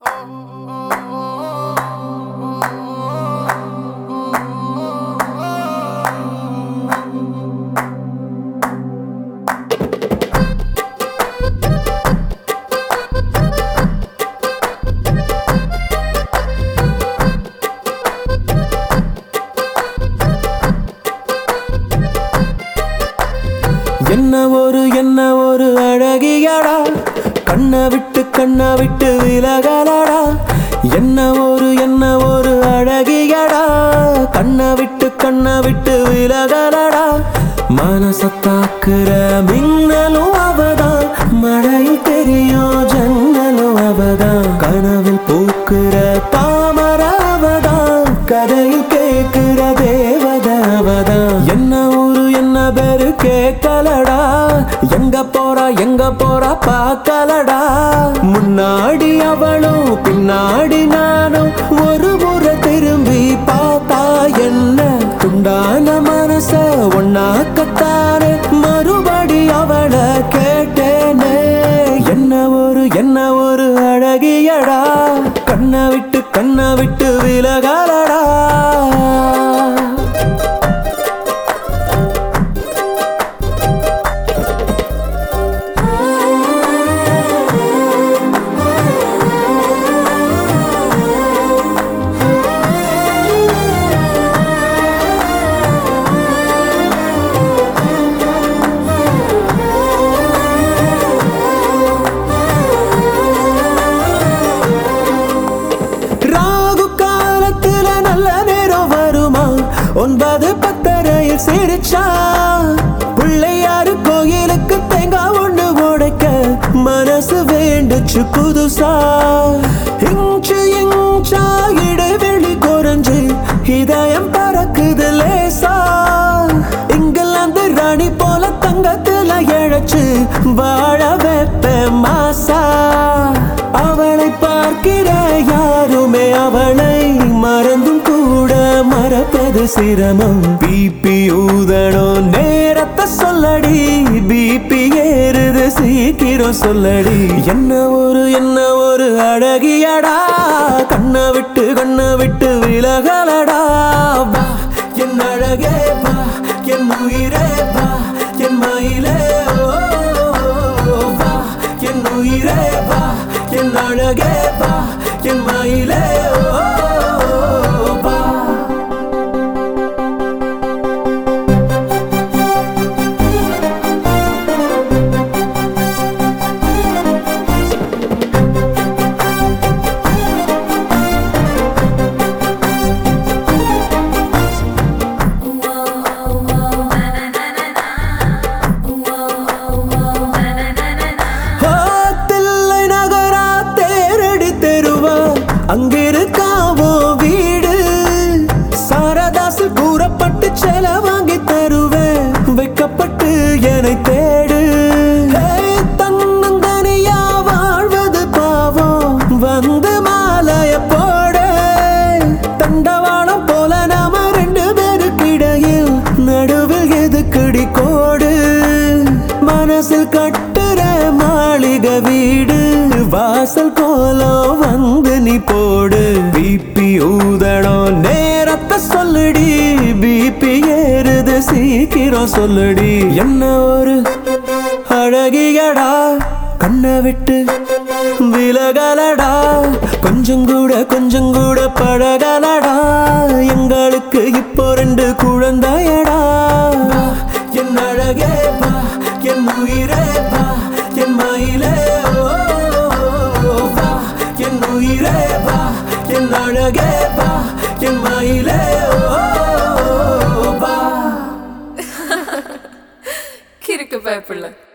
என்ன ஒரு என்ன ஒரு அழகியடா கண்ணை விட்டு கண்ணை விட்டு விலகலடா என்ன ஒரு என்ன ஒரு அழகியடா கண்ணை விட்டு கண்ணை விட்டு விலகலடா மனசத்தாக்குற மின்னலும் அவதான் மழையில் தெரியும் ஜன்னலும் அவதான் கனவில் பூக்குற தாமர அவதான் கதையில் கேட்கிற தேவதாவதான் என்ன ஊரு என்ன பேரு கேட்கலடா எங்க போறா எங்க போறா பார்க்கலடா முன்னாடி அவளும் பின்னாடி நானும் ஒரு முறை திரும்பி பார்த்தா என்ன துண்டான மனச ஒன்னாக்கத்தானே மறுபடி அவளை கேட்டேனே என்ன ஒரு என்ன ஒரு அழகியடா கண்ணை விட்டு கண்ணை விட்டு விலகலடா ராகு காலத்துல நல்ல நேரம் வருமா ஒன்பது பத்தரையில் சிரிச்சா பிள்ளையாரு கோயிலுக்கு தேங்காய் ஒண்ணு உடைக்க மனசு வேண்டுச்சு புதுசா இன்ச்சு இன்ச்சா இடைவெளி குறைஞ்சு இதயம் பறக்குது லேசா இங்கிலாந்து ராணி போல தங்கத்துல இழைச்சு வாழ வைப்ப மாசா அவளை பார்க்கிற யாருமே அவளை மறந்தும் கூட மறப்பது சிரமம் பிபி ஊதணும் நேரத்தை சொல்லடி பிபி ஏறுது சீக்கிரம் சொல்லடி என்ன ஒரு என்ன ஒரு அழகியடா கண்ணை விட்டு கண்ணை விட்டு விலகலடா வா என் அழகே வா என் உயிரே வா என் மயிலே ஓ, வா என் உயிரே வா என் அழகே வா என் மயிலே ஓ, வா ஆ, தில்லை நகரா தேரடி தெருவா அங்கிருக்காவோ வீடு சாரதாசு கூறப்பட்டு செல வாங்கி தருவேன் வைக்கப்பட்டு என்னை தேடு ஏய், தன்னந்தனியா வாழ்வது பாவம் வந்து மாலைய போட தண்டவாளம் போல நாம ரெண்டு பேருக்கிடையில் நடுவில் எதுக்குடி கோடு மனசில் கட்டுற மாளிகை வீடு வாசல் கோலம் வந்து நீ போடு பிபி ஊதணும் நேரத்தை சொல்லுடி பிபி ஏறுது சீக்கிரம் சொல்லுடி என்ன ஒரு அழகியடா கண்ணை விட்டு விலகலடா கொஞ்சம் கூட கொஞ்சம் கூட பழகலடா எங்களுக்கு இப்போ ரெண்டு குழந்தையடா வா, என் அழகே வா என் உயிரே வா என் மயிலே ஓ, வா என் உயிரே வா என் அழகே வா என் மயிலே ஓ, வா கிறுக்கு பயப்பில்லை